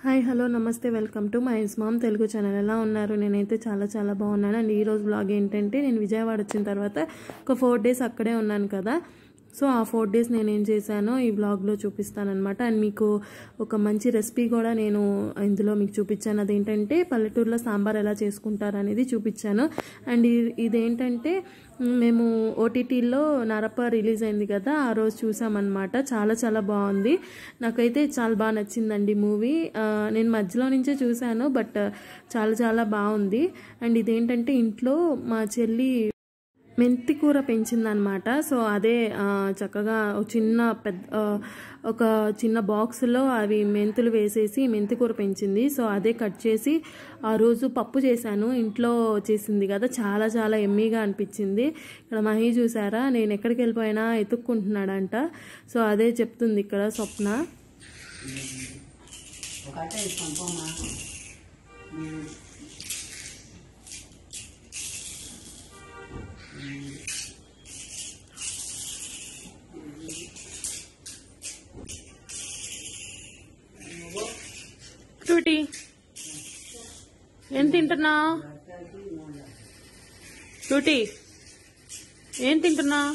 Hi hello నమస్తే welcome to my mom Telugu channel ఎలా ఉన్నారు నేనైతే చాలా చాలా బాగున్నాను అండ్ ఈరోజు బ్లాగ్ ఏంటంటే నేను విజయవాడ వచ్చిన తర్వాత ఒక ఫోర్ డేస్ అక్కడే ఉన్నాను కదా సో ఆ ఫోర్ డేస్ నేను ఏం చేశానో ఈ బ్లాగ్లో చూపిస్తానమాట అండ్ మీకు ఒక మంచి రెసిపీ కూడా నేను ఇందులో మీకు చూపించాను అదేంటంటే పల్లెటూరులో సాంబార్ ఎలా చేసుకుంటారు అనేది చూపించాను అండ్ ఇది- ఇదేంటంటే మేము ఓటీటీలో నరప రిలీజ్ అయింది కదా ఆ రోజు చూసామన్నమాట చాలా చాలా బాగుంది నాకైతే చాలా బాగా నచ్చిందండి మూవీ నేను మధ్యలో నుంచే చూశాను బట్ చాలా చాలా బాగుంది అండ్ ఇదేంటంటే ఇంట్లో మా చెల్లి మెంతి కూర పెంచిందనమాట సో అదే ఆ, చక్కగా ఒక చిన్న పెద్ద ఆ, ఒక చిన్న బాక్స్లో అవి మెంతులు వేసేసి మెంతి కూర పెంచింది సో అదే కట్ చేసి ఆ రోజు పప్పు చేశాను ఇంట్లో చేసింది కదా చాలా చాలా ఎమ్మీగా అనిపించింది ఇక్కడ మహి చూసారా నేను ఎక్కడికి వెళ్ళిపోయినా ఎత్తుక్కుంటున్నాడంట సో అదే చెప్తుంది ఇక్కడ స్వప్న ఒక అట్ట ఇస్తాం పోమ్మా టూటీ ఏం తింటున్నావు టూటీ ఏం తింటున్నావు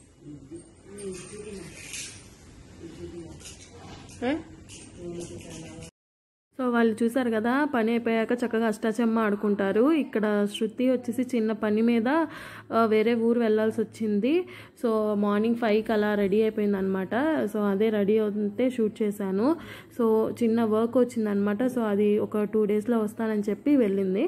సో వాళ్ళు చూసారు కదా పని అయిపోయాక చక్కగా అష్టాచమ్మ ఆడుకుంటారు ఇక్కడ శృతి వచ్చేసి చిన్న పని మీద ఆ, వేరే ఊరు వెళ్ళాల్సి వచ్చింది సో మార్నింగ్ ఫైవ్కి అలా రెడీ అయిపోయింది అనమాట సో అదే రెడీ అవుతుంటే షూట్ చేశాను సో చిన్న వర్క్ వచ్చిందనమాట సో అది ఒక టూ డేస్లో వస్తానని చెప్పి వెళ్ళింది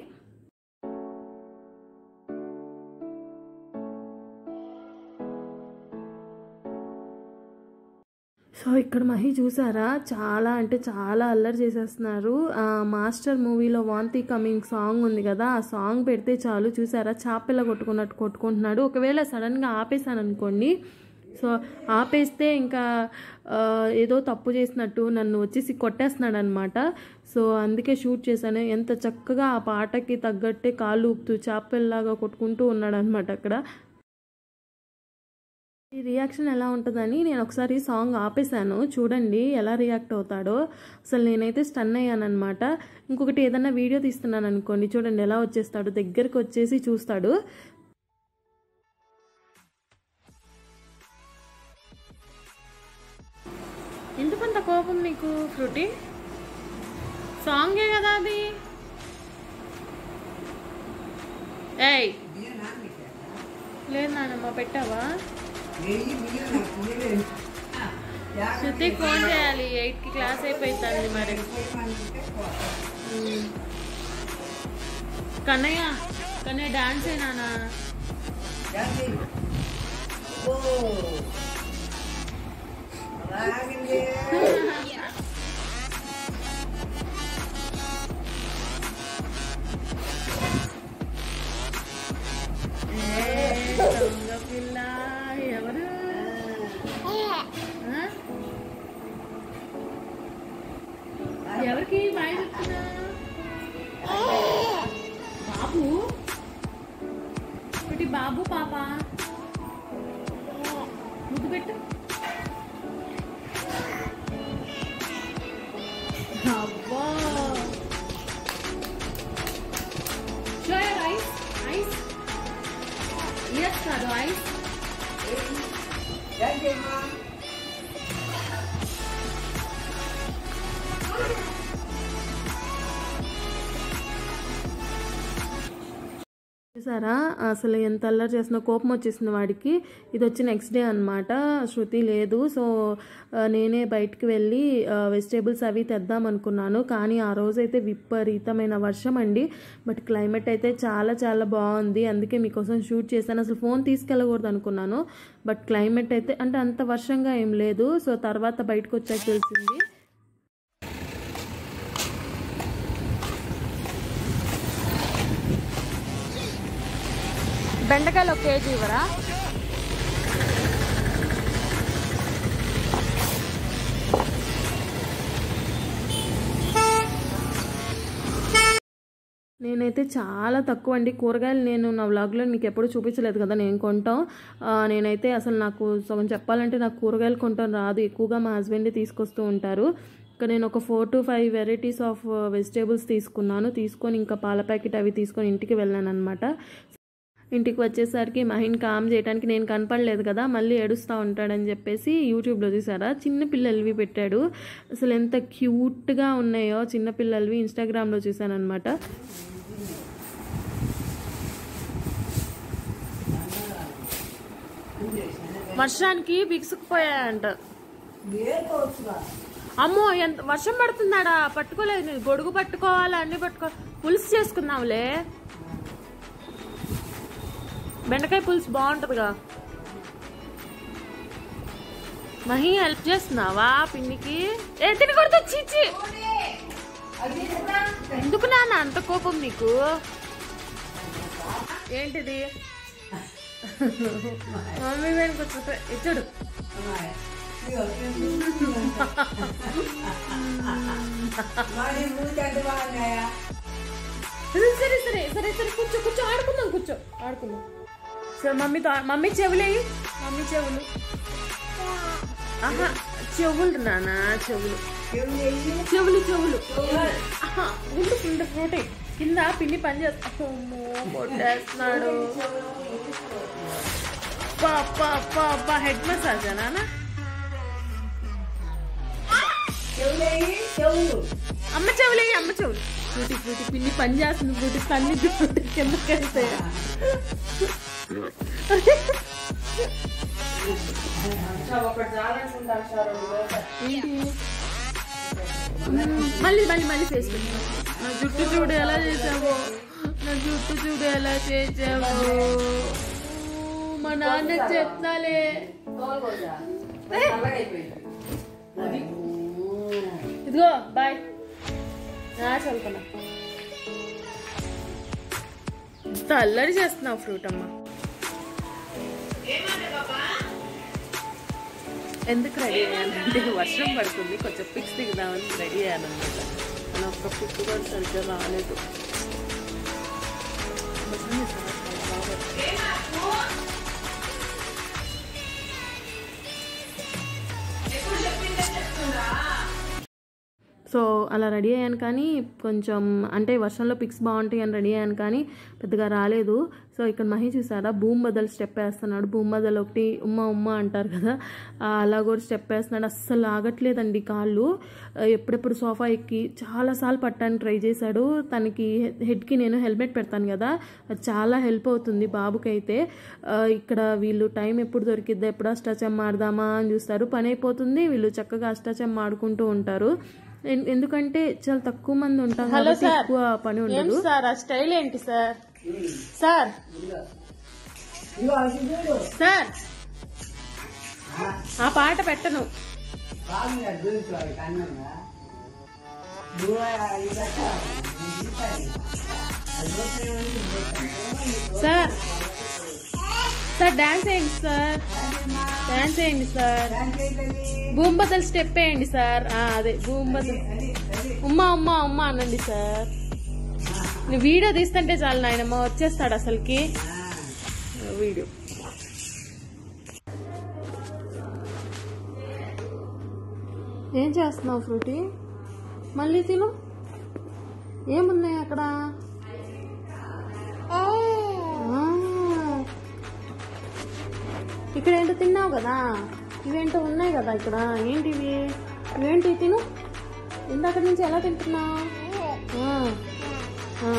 సో ఇక్కడ మహి చూసారా చాలా అంటే చాలా అల్లరి చేసేస్తున్నారు ఆ, మాస్టర్ మూవీలో వాంతి కమింగ్ సాంగ్ ఉంది కదా ఆ సాంగ్ పెడితే చాలు చూసారా చాపెల్ల కొట్టుకున్నట్టు కొట్టుకుంటున్నాడు ఒకవేళ సడన్గా ఆపేసాను అనుకోండి సో ఆపేస్తే ఇంకా ఆ, ఏదో తప్పు చేసినట్టు నన్ను వచ్చేసి కొట్టేస్తున్నాడు అనమాట సో అందుకే షూట్ చేశాను ఎంత చక్కగా ఆ పాటకి తగ్గట్టే కాళ్ళు ఊపుతూ చాపెల్లాగా కొట్టుకుంటూ ఉన్నాడు అనమాట అక్కడ ఈ రియాక్షన్ ఎలా ఉంటుందని నేను ఒకసారి సాంగ్ ఆపేశాను చూడండి ఎలా రియాక్ట్ అవుతాడో అసలు నేనైతే స్టన్ అయ్యానమాట ఇంకొకటి ఏదన్నా వీడియో తీస్తున్నాను అనుకోండి చూడండి ఎలా వచ్చేస్తాడు దగ్గరికి వచ్చేసి చూస్తాడు ఎందుకంత కోపం నీకు ఫ్రూటీ సాంగే కదా అది ఏయ్ లేదు నాన్నమ్మ పెట్టావా శృతికి ఫోన్ చేయాలి ఎయిట్ కి క్లాస్ అయిపోతుంది మరి ఉమ్. కన్నయ్య కన్నయ్య డాన్స్ అయినా దొంగ పిల్ల ఎవరు ఆ? ఎవరికి బాయ్ చెప్తున్నా బాబు ఒకటి బాబు పాప ముద్దు పెట్టు అబ్బా షో ఐస్ ఐస్ ఇయర్స్ కాదు ఐస్ చూసారా అసలు ఎంత అల్లరి చేసిన కోపం వచ్చేసింది వాడికి ఇది వచ్చి నెక్స్ట్ డే అనమాట శృతి లేదు సో ఆ, నేనే బయటికి వెళ్ళి వెజిటేబుల్స్ అవి తెద్దాం అనుకున్నాను కానీ ఆ రోజు అయితే విపరీతమైన వర్షం అండి బట్ క్లైమేట్ అయితే చాలా చాలా బాగుంది అందుకే మీకోసం షూట్ చేశాను అసలు ఫోన్ తీసుకెళ్ళకూడదు అనుకున్నాను బట్ క్లైమేట్ అయితే అంటే అంత వర్షంగా ఏం లేదు సో తర్వాత బయటకు వచ్చాక తెలిసింది బెండకాయలు ఒక కేజీ ఇవ్వరా నేనైతే చాలా తక్కువ అండి కూరగాయలు నేను నా వ్లాగ్లో మీకు ఎప్పుడు చూపించలేదు కదా నేను కొంటాం ఆ, నేనైతే అసలు నాకు సగం చెప్పాలంటే నాకు కూరగాయలు కొంటాం రాదు ఎక్కువగా మా హస్బెండ్ తీసుకొస్తూ ఉంటారు ఇక్కడ నేను ఒక four to five varieties of vegetables తీసుకున్నాను తీసుకొని ఇంకా పాల ప్యాకెట్ అవి తీసుకొని ఇంటికి వెళ్ళాను అనమాట ఇంటికి వచ్చేసరికి మహిన్ కామ్ చేయడానికి నేను కనపడలేదు కదా మళ్ళీ ఏడుస్తూ ఉంటాడని చెప్పేసి యూట్యూబ్లో చూసారా చిన్న పిల్లలవి పెట్టాడు అసలు ఎంత క్యూట్గా ఉన్నాయో చిన్న పిల్లలవి ఇన్స్టాగ్రామ్లో చూసాను అనమాట వర్షానికి బిగుసుకుపోయాయంట అమ్మో ఎంత వర్షం పడుతున్నాడా పట్టుకోలేదు నేను గొడుగు పట్టుకోవాలి అన్ని పట్టుకో పులుసు చేసుకుందాంలే బెండకాయ పులుసు బాగుంటుందిగా మహి హెల్ప్ చేస్తున్నావా పిన్నికి ఏ తినకూడదు చీచి ఎందుకు నాన్న అంత కోపం నీకు ఏంటిది మమ్మీ వెనుక వచ్చి ఇచ్చుడు సరే సరే సరే సరే సరే కూర్చో కూర్చో ఆడుకుందాం కూర్చో ఆడుకుందాం సరే మమ్మీతో ఆ- మమ్మీ చెవులేయి మమ్మీ చెవులు ఆహా చెవులు నానా చెవులు చెవులు చెవులు ఆహా, ఉండు ఉండు ఫ్రూటే కింద పిల్లి పని చేస్తా అమ్మో కొట్టేస్తున్నాడు అబ్బా, అబ్బా, అబ్బా, అబ్బా హెడ్ మసాజ్ నానా అమ్మ చెవులే అమ్మ చెవులు ఫ్రూటీ ఫ్రూటీ పిల్లి పని చేస్తుంది ఫ్రూటీ తల్లి ఫ్రూటీ కిందకి వెళ్తే ఏంటి మ్మ్, మళ్ళీ మళ్ళీ మళ్ళీ ఫేస్ పెట్టు. నా జుట్టు చూడు ఎలా చేసావో నా జుట్టు చూడు ఎలా చేసావో మా నాన్న చెప్తాలే ఇదిగో బాయ్ నా చదువుకున్నా ఇంత అల్లరి చేస్తున్నావు ఫ్రూట్ అమ్మ ఎందుకు రెడీ అయ్యానంటే వర్షం పడుతుంది కొంచెం పిక్స్ దిగుదామని రెడీ అయ్యానమాట నేను ఒక్క పిక్ కూడా సరిగ్గా రాలేదు వర్షం చూసారా? చాలా బాగా సో అలా రెడీ అయ్యాను కానీ కొంచెం అంటే వర్షంలో పిక్స్ బాగుంటాయి అని రెడీ అయ్యాను కానీ పెద్దగా రాలేదు సో ఇక్కడ మహి చూసారా భూమి బదలు స్టెప్ వేస్తున్నాడు భూమి బదలు ఒకటి ఉమ్మ ఉమ్మ అంటారు కదా ఆ, అలా కూడా స్టెప్ వేస్తున్నాడు అస్సలు ఆగట్లేదండి కాళ్ళు ఆ, ఎప్పుడెప్పుడు సోఫా ఎక్కి చాలాసార్లు పట్టడానికి ట్రై చేశాడు తనకి హెడ్కి నేను హెల్మెట్ పెడతాను కదా అది చాలా హెల్ప్ అవుతుంది బాబుకైతే ఆ, ఇక్కడ వీళ్ళు టైం ఎప్పుడు దొరికిద్దా ఎప్పుడు అష్టాచమ్మ ఆడదామా అని చూస్తారు పని అయిపోతుంది వీళ్ళు చక్కగా అష్టాచమ్మ ఆడుకుంటూ ఉంటారు ఎన్- ఎందుకంటే చాలా తక్కువ మంది ఉంటాం కాబట్టి ఎక్కువ పని ఉండదు సార్ ఆ స్టైల్ ఏంటి సార్ సార్ సార్ ఆ పాట పెట్టను సార్ సార్ డాన్స్ వేయండి సార్ డాన్స్ వేయండి సార్ భూమి బదల్ స్టెప్ వేయండి సార్ ఆ, అదే భూమి బదల్ ఉమ్మా ఉమ్మా ఉమ్మా అనండి సార్ నువ్వు వీడియో తీస్తుంటే చాలు నాయనమ్మ వచ్చేస్తాడు అసలుకి వీడియో ఏం చేస్తున్నావు ఫ్రూటీ మళ్ళీ తిను ఏమున్నాయి అక్కడ ఆ. ఇక్కడ ఏంటో తిన్నావు కదా ఇవేంటో ఉన్నాయి కదా ఇక్కడ ఏంటివి ఇవేంటి తిను ఇందాక నుంచి ఎలా తింటున్నావు ఆ. ఆ.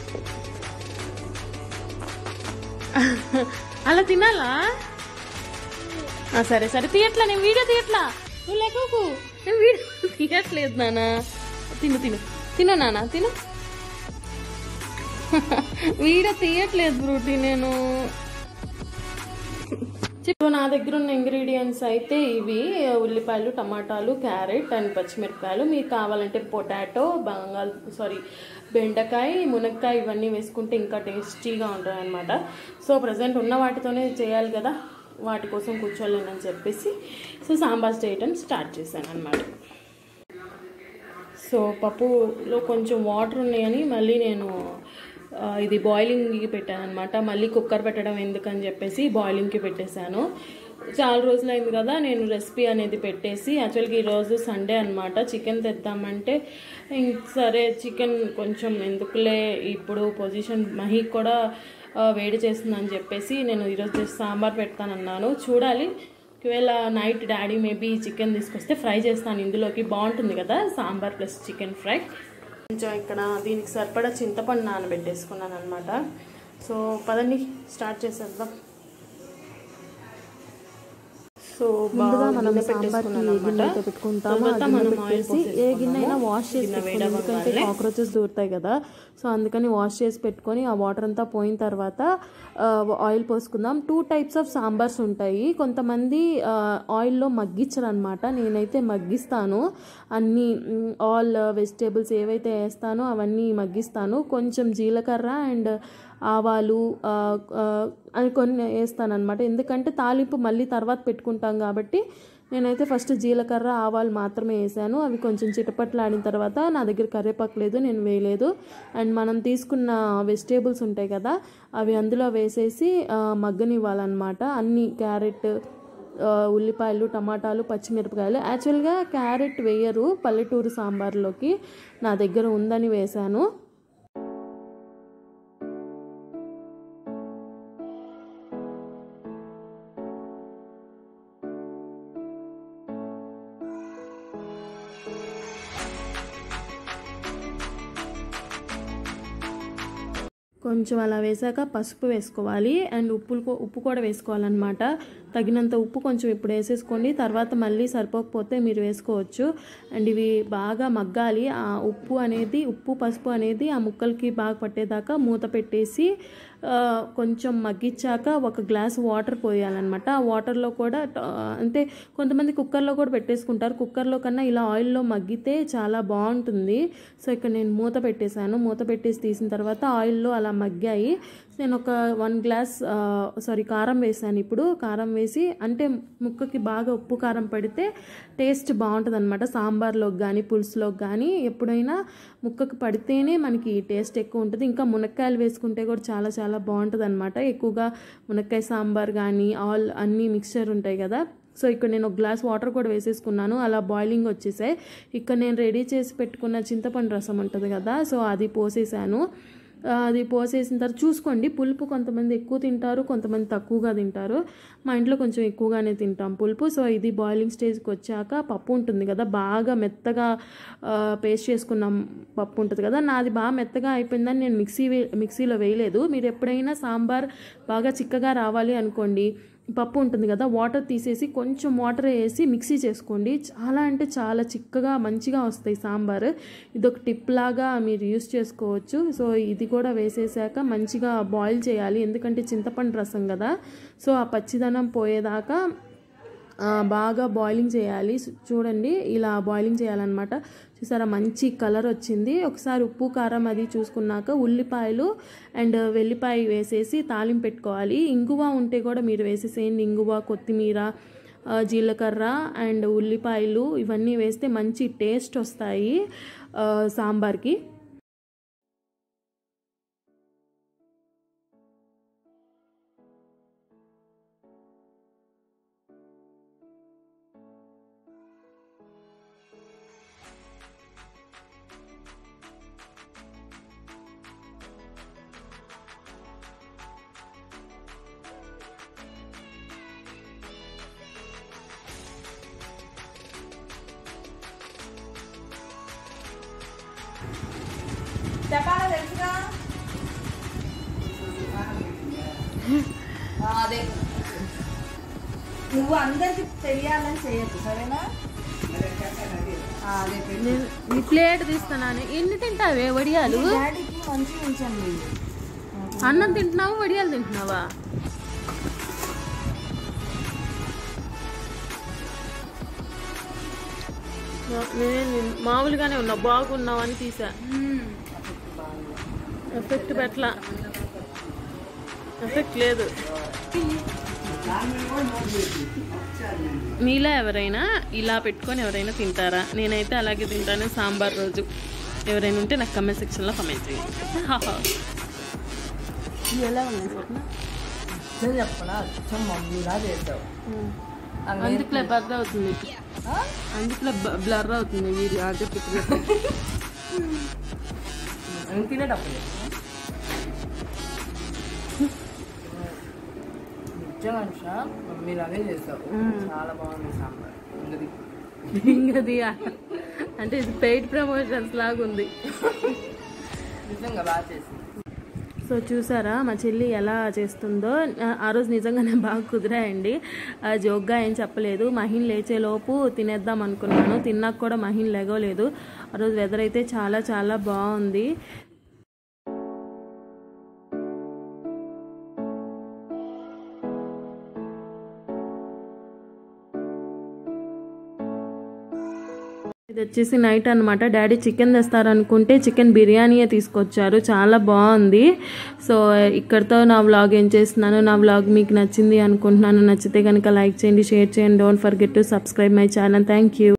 అలా తినాలా ఆ, సరే సరే తీయట్లా నేను వీడియో తీయట్లా నువ్వు లేకకు నేను వీడియో తీయట్లేదు నాన్న తిను తిను తిను నాన్న తిను వీడియో తీయట్లేదు బ్రూటీ నేను ఇప్పుడు నా దగ్గర ఉన్న ఇంగ్రీడియంట్స్ అయితే ఇవి ఉల్లిపాయలు టమాటాలు క్యారెట్ అండ్ పచ్చిమిరపకాయలు మీకు కావాలంటే పొటాటో బంగాల్ సారీ బెండకాయ మునక్కాయ ఇవన్నీ వేసుకుంటే ఇంకా టేస్టీగా ఉంటుంది అనమాట సో ప్రజెంట్ ఉన్న వాటితోనే చేయాలి కదా వాటి కోసం కూర్చోలేనని చెప్పేసి సో సాంబార్ చేయటం స్టార్ట్ చేశాను అనమాట సో పప్పులో కొంచెం వాటర్ ఉన్నాయని మళ్ళీ నేను ఆ, ఇది బాయిలింగ్కి పెట్టాను అనమాట మళ్ళీ కుక్కర్ పెట్టడం ఎందుకని చెప్పేసి బాయిలింగ్కి పెట్టేశాను చాలా రోజులు అయింది కదా నేను రెసిపీ అనేది పెట్టేసి యాక్చువల్గా ఈరోజు సండే అనమాట చికెన్ తెద్దామంటే ఇంక సరే చికెన్ కొంచెం ఎందుకులే ఇప్పుడు పొజిషన్ మహి కూడా ఆ, వేడి చేస్తుందని చెప్పేసి నేను ఈరోజు జస్ట్ సాంబార్ పెడతానన్నాను చూడాలి ఒకవేళ నైట్ డాడీ మేబీ చికెన్ తీసుకొస్తే ఫ్రై చేస్తాను ఇందులోకి బాగుంటుంది కదా సాంబార్ ప్లస్ చికెన్ ఫ్రై కొంచెం ఇక్కడ దీనికి సరిపడా చింతపండు నానబెట్టేసుకున్నాను అనమాట సో పదండి స్టార్ట్ చేసేద్దాం సో ముందుగా మనం గిన్నె సాంబార్కి పెట్టేసుకున్నాను ఏ గిన్నె అన్నమాట. అయితే పెట్టుకుంటామో ఆ తర్వాత గిన్నె మనం ఆయిల్ పెట్టేసి ఏ గిన్నె అయినా వాష్ చేసి గిన్నె పెట్టుకోవాలి. ఎందుకంటే వేడవ్వగానే కాక్రోచెస్ దూరుతాయి కదా సో అందుకని వాష్ చేసి పెట్టుకొని ఆ వాటర్ అంతా పోయిన తర్వాత ఆ, ఆయిల్ పోసుకుందాం టూ టైప్స్ ఆఫ్ సాంబార్స్ ఉంటాయి కొంతమంది ఆ, ఆయిల్లో మగ్గించరు అనమాట నేనైతే మగ్గిస్తాను అన్ని మ్, ఆల్ వెజిటేబుల్స్ ఏవైతే వేస్తానో అవన్నీ మగ్గిస్తాను కొంచెం జీలకర్ర అండ్ ఆవాలు ఆ, ఆ, అని కొన్ని వేస్తాను అనమాట ఎందుకంటే తాలింపు మళ్ళీ తర్వాత పెట్టుకుంటాం కాబట్టి నేనైతే ఫస్ట్ జీలకర్ర ఆవాలు మాత్రమే వేసాను అవి కొంచెం చిటపట్లాడిన తర్వాత నా దగ్గర కరివేపాకు లేదు నేను వేయలేదు అండ్ మనం తీసుకున్న వెజిటేబుల్స్ ఉంటాయి కదా అవి అందులో వేసేసి ఆ, మగ్గనివ్వాలన్నమాట అన్ని క్యారెట్ ఆ, ఉల్లిపాయలు టమాటాలు పచ్చిమిరపకాయలు యాక్చువల్గా క్యారెట్ వేయరు పల్లెటూరు సాంబార్లోకి నా దగ్గర ఉందని వేశాను కొంచెం అలా వేసాక పసుపు వేసుకోవాలి అండ్ ఉప్పు ఉప్పు కూడా వేసుకోవాలన్నమాట తగినంత ఉప్పు కొంచెం ఇప్పుడు వేసేసుకోండి తర్వాత మళ్ళీ సరిపోకపోతే మీరు వేసుకోవచ్చు అండ్ ఇవి బాగా మగ్గాలి ఆ ఉప్పు అనేది ఉప్పు పసుపు అనేది ఆ ముక్కలకి బాగా పట్టేదాకా మూత పెట్టేసి ఆ, కొంచెం మగ్గించాక ఒక గ్లాస్ వాటర్ పోయాలన్నమాట ఆ వాటర్లో కూడా ట- అంటే కొంతమంది కుక్కర్లో కూడా పెట్టేసుకుంటారు కుక్కర్లో కన్నా ఇలా ఆయిల్లో మగ్గితే చాలా బాగుంటుంది సో ఇక్కడ నేను మూత పెట్టేశాను మూత పెట్టేసి తీసిన తర్వాత ఆయిల్లో అలా మగ్గాయి నేను ఒక వన్ గ్లాస్ సారీ కారం వేసాను ఇప్పుడు కారం వేసి అంటే ముక్కకి బాగా ఉప్పు కారం పడితే టేస్ట్ బాగుంటుంది అనమాట సాంబార్లోకి కానీ పులుసులోకి కానీ ఎప్పుడైనా ముక్కకు పడితేనే మనకి టేస్ట్ ఎక్కువ ఉంటుంది ఇంకా మునక్కాయలు వేసుకుంటే కూడా చాలా చాలా బాగుంటుంది అనమాట ఎక్కువగా మునక్కాయ సాంబార్ కానీ ఆల్ అన్ని మిక్చర్ ఉంటాయి కదా సో ఇక్కడ నేను ఒక గ్లాస్ వాటర్ కూడా వేసేసుకున్నాను అలా బాయిలింగ్ వచ్చేసాయి ఇక్కడ నేను రెడీ చేసి పెట్టుకున్న చింతపండు రసం ఉంటుంది కదా సో అది పోసేసాను ఆ, అది పోసేసిన తర్వాత చూసుకోండి పులుపు కొంతమంది ఎక్కువ తింటారు కొంతమంది తక్కువగా తింటారు మా ఇంట్లో కొంచెం ఎక్కువగానే తింటాం పులుపు సో ఇది బాయిలింగ్ స్టేజ్కి వచ్చాక పప్పు ఉంటుంది కదా బాగా మెత్తగా పేస్ట్ చేసుకున్న పప్పు ఉంటుంది కదా నాది బాగా మెత్తగా అయిపోయిందని నేను మిక్సీ వే- మిక్సీలో వేయలేదు మీరు ఎప్పుడైనా సాంబార్ బాగా చిక్కగా రావాలి అనుకోండి పప్పు ఉంటుంది కదా వాటర్ తీసేసి కొంచెం వాటర్ వేసి మిక్సీ చేసుకోండి చాలా అంటే చాలా చిక్కగా మంచిగా వస్తాయి సాంబార్ ఇది ఒక టిప్ లాగా మీరు యూస్ చేసుకోవచ్చు సో ఇది కూడా వేసేసాక మంచిగా బాయిల్ చేయాలి ఎందుకంటే చింతపండు రసం కదా సో ఆ పచ్చిదనం పోయేదాకా ఆ, బాగా బాయిలింగ్ చేయాలి సు- చూడండి ఇలా బాయిలింగ్ చేయాలన్నమాట చూసారా మంచి కలర్ వచ్చింది ఒకసారి ఉప్పు కారం అది చూసుకున్నాక ఉల్లిపాయలు అండ్ వెల్లిపాయ వేసేసి తాలింపు పెట్టుకోవాలి ఇంగువ ఉంటే కూడా మీరు వేసేసేయండి ఇంగువ కొత్తిమీర ఆ, జీలకర్ర అండ్ ఉల్లిపాయలు ఇవన్నీ వేస్తే మంచి టేస్ట్ వస్తాయి ఆ, సాంబార్కి చెప్పాలా తెలుసుగా ఆ, అదే నువ్వు అందరికి తెలియాలని చేయొచ్చు సరేనా ఆ, అదే పెట్టు. నేను ఈ ప్లేట్ తీస్తున్నాను ఎన్ని తింటావే వడియాలు డాడీకి మంచిగా ఉంచండి అన్నం తింటున్నావా వడియాలు తింటున్నావా నేను మామూలుగానే ఉన్నా బాగున్నావు అని తీసా ఎఫెక్ట్ పెట్లా ఎఫెక్ట్ లేదు మీలో ఎవరైనా ఇలా పెట్టుకొని ఎవరైనా తింటారా నేనైతే అలాగే తింటాను సాంబార్ రోజు ఎవరైనా ఉంటే నాకు కమెంట్ సెక్షన్లో కమెంట్ చేయండి ఇవి ఎలా ఉన్నాయి స్వప్న నిజం చెప్పనా అచ్చం మమ్మీలా చేసావు అందుకులే బ్లర్ అవుతుంది అందుకులే బ్లర్ అవుతుంది వీడియో అంటే పిక్చర్ నేను తినేటప్పుడు నిజంగా అనుష మమ్మీలాగే చేసావు చాలా బాగుంది సాంబార్ ఇంకది ఇంకది అంటే ఇది పెయిడ్ ప్రమోషన్స్ లాగా ఉంది నిజంగా బాగా చేసింది సో చూసారా మా చెల్లి ఎలా చేస్తుందో ఆ- ఆ రోజు నిజంగానే బాగా కుదిరాయండి ఆ, జోక్గా ఏం చెప్పలేదు మహిన్ లేచేలోపు తినేద్దాం అనుకున్నాను తిన్నాక కూడా మహిన్ లేగలేదు ఆ రోజు వెదర్ అయితే చాలా చాలా బాగుంది ఇది వచ్చేసి నైట్ అనమాట డాడీ చికెన్ తెస్తారనుకుంటే చికెన్ బిర్యానీయే తీసుకొచ్చారు చాలా బాగుంది సో ఇక్కడితో నా వ్లాగ్ ఏం చేస్తున్నాను నా వ్లాగ్ మీకు నచ్చింది అనుకుంటున్నాను నచ్చితే కనుక లైక్ చేయండి షేర్ చేయండి don't forget to subscribe my channel thank you